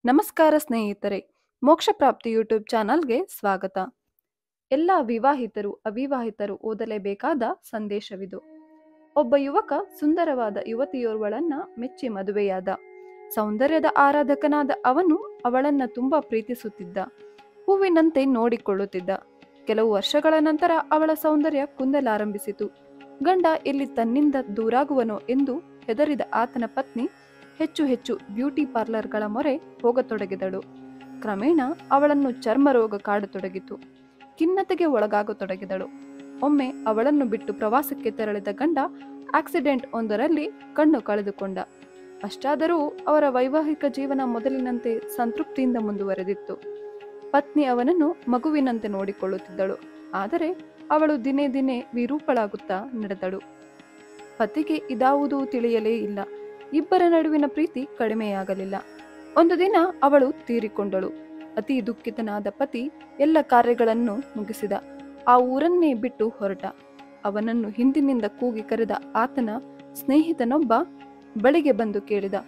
ನಮಸ್ಕಾರ ಸ್ನೇಹಿತರೆ ಮೋಕ್ಷ ಪ್ರಾಪ್ತಿ ಯೂಟ್ಯೂಬ್ ಚಾನಲ್ಗೆ ಸ್ವಾಗತ ಎಲ್ಲ ವಿವಾಹಿತರು ಅವಿವಾಹಿತರು ಓದಲೇಬೇಕಾದ ಸಂದೇಶವಿದು ಒಬ್ಬ ಯುವಕ ಸುಂದರವಾದ ಯುವತಿಯೋರ್ವಳನ್ನ ಮೆಚ್ಚಿ ಮದುವೆಯಾದ ಸೌಂದರ್ಯದ ಆರಾಧಕನಾದ ಅವನು ಅವಳನ್ನ ತುಂಬಾ ಪ್ರೀತಿಸುತ್ತಿದ್ದ ಹೂವಿನಂತೆ ನೋಡಿಕೊಳ್ಳುತ್ತಿದ್ದ ಕೆಲವು ವರ್ಷಗಳ ನಂತರ ಅವಳ ಸೌಂದರ್ಯ ಕುಂದಲಾರಂಭಿಸಿತು ಗಂಡ ಎಲ್ಲಿ ತನ್ನಿಂದ ದೂರಾಗುವನೋ ಎಂದು ಹೆದರಿದ ಆತನ ಪತ್ನಿ ಹೆಚ್ಚು ಹೆಚ್ಚು ಬ್ಯೂಟಿ ಪಾರ್ಲರ್ಗಳ ಮೊರೆ ಹೋಗತೊಡಗಿದಳು ಕ್ರಮೇಣ ಅವಳನ್ನು ಚರ್ಮ ರೋಗ ಕಾಡತೊಡಗಿತು ಖಿನ್ನತೆಗೆ ಒಳಗಾಗತೊಡಗಿದಳು ಒಮ್ಮೆ ಅವಳನ್ನು ಬಿಟ್ಟು ಪ್ರವಾಸಕ್ಕೆ ತೆರಳಿದ ಗಂಡ ಆಕ್ಸಿಡೆಂಟ್ ಒಂದರಲ್ಲಿ ಕಣ್ಣು ಕಳೆದುಕೊಂಡ ಅಷ್ಟಾದರೂ ಅವರ ವೈವಾಹಿಕ ಜೀವನ ಮೊದಲಿನಂತೆ ಸಂತೃಪ್ತಿಯಿಂದ ಮುಂದುವರೆದಿತ್ತು ಪತ್ನಿ ಅವನನ್ನು ಮಗುವಿನಂತೆ ನೋಡಿಕೊಳ್ಳುತ್ತಿದ್ದಳು ಆದರೆ ಅವಳು ದಿನೇ ದಿನೇ ವಿರೂಪಳಾಗುತ್ತಾ ನಡೆದಳು ಪತಿಗೆ ಇದಾವುದೂ ತಿಳಿಯಲೇ ಇಲ್ಲ ಇಬ್ಬರ ನಡುವಿನ ಪ್ರೀತಿ ಕಡಿಮೆಯಾಗಲಿಲ್ಲ ಒಂದು ದಿನ ಅವಳು ತೀರಿಕೊಂಡಳು ಅತಿ ದುಃಖಿತನಾದ ಪತಿ ಎಲ್ಲ ಕಾರ್ಯಗಳನ್ನು ಮುಗಿಸಿದ ಆ ಊರನ್ನೇ ಬಿಟ್ಟು ಹೊರಟ ಅವನನ್ನು ಹಿಂದಿನಿಂದ ಕೂಗಿ ಕರೆದ ಆತನ ಸ್ನೇಹಿತನೊಬ್ಬ ಬಳಿಗೆ ಬಂದು ಕೇಳಿದ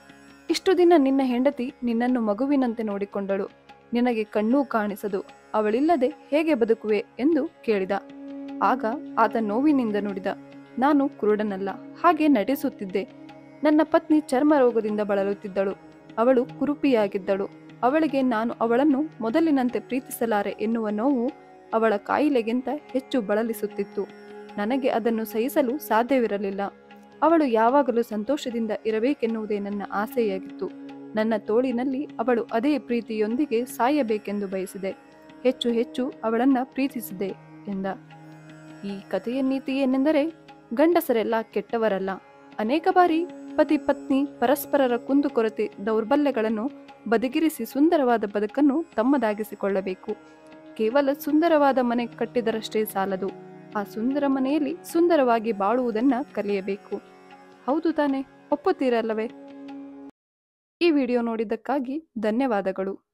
ಇಷ್ಟು ದಿನ ನಿನ್ನ ಹೆಂಡತಿ ನಿನ್ನನ್ನು ಮಗುವಿನಂತೆ ನೋಡಿಕೊಂಡಳು ನಿನಗೆ ಕಣ್ಣೂ ಕಾಣಿಸದು ಅವಳಿಲ್ಲದೆ ಹೇಗೆ ಬದುಕುವೆ ಎಂದು ಕೇಳಿದ ಆಗ ಆತ ನೋವಿನಿಂದ ನುಡಿದ ನಾನು ಕುರುಡನಲ್ಲ ಹಾಗೆ ನಟಿಸುತ್ತಿದ್ದೆ ನನ್ನ ಪತ್ನಿ ಚರ್ಮ ರೋಗದಿಂದ ಬಳಲುತ್ತಿದ್ದಳು ಅವಳು ಕುರುಪಿಯಾಗಿದ್ದಳು ಅವಳಿಗೆ ನಾನು ಅವಳನ್ನು ಮೊದಲಿನಂತೆ ಪ್ರೀತಿಸಲಾರೆ ಎನ್ನುವ ನೋವು ಅವಳ ಕಾಯಿಲೆಗಿಂತ ಹೆಚ್ಚು ಬಳಲಿಸುತ್ತಿತ್ತು ನನಗೆ ಅದನ್ನು ಸಹಿಸಲು ಸಾಧ್ಯವಿರಲಿಲ್ಲ ಅವಳು ಯಾವಾಗಲೂ ಸಂತೋಷದಿಂದ ಇರಬೇಕೆನ್ನುವುದೇ ನನ್ನ ಆಸೆಯಾಗಿತ್ತು ನನ್ನ ತೋಳಿನಲ್ಲಿ ಅವಳು ಅದೇ ಪ್ರೀತಿಯೊಂದಿಗೆ ಸಾಯಬೇಕೆಂದು ಬಯಸಿದೆ ಹೆಚ್ಚು ಹೆಚ್ಚು ಅವಳನ್ನ ಪ್ರೀತಿಸಿದೆ ಎಂದ ಈ ಕಥೆಯ ನೀತಿ ಏನೆಂದರೆ ಗಂಡಸರೆಲ್ಲ ಕೆಟ್ಟವರಲ್ಲ ಅನೇಕ ಬಾರಿ ಪತಿ ಪತ್ನಿ ಪರಸ್ಪರರ ಕುಂದುಕೊರತೆ ದೌರ್ಬಲ್ಯಗಳನ್ನು ಬದಿಗಿರಿಸಿ ಸುಂದರವಾದ ಬದುಕನ್ನು ತಮ್ಮದಾಗಿಸಿಕೊಳ್ಳಬೇಕು ಕೇವಲ ಸುಂದರವಾದ ಮನೆ ಕಟ್ಟಿದರಷ್ಟೇ ಸಾಲದು ಆ ಸುಂದರ ಮನೆಯಲ್ಲಿ ಸುಂದರವಾಗಿ ಬಾಳುವುದನ್ನ ಕಲಿಯಬೇಕು ಹೌದು ತಾನೆ ಒಪ್ಪುತ್ತೀರಲ್ಲವೇ ಈ ವಿಡಿಯೋ ನೋಡಿದ್ದಕ್ಕಾಗಿ ಧನ್ಯವಾದಗಳು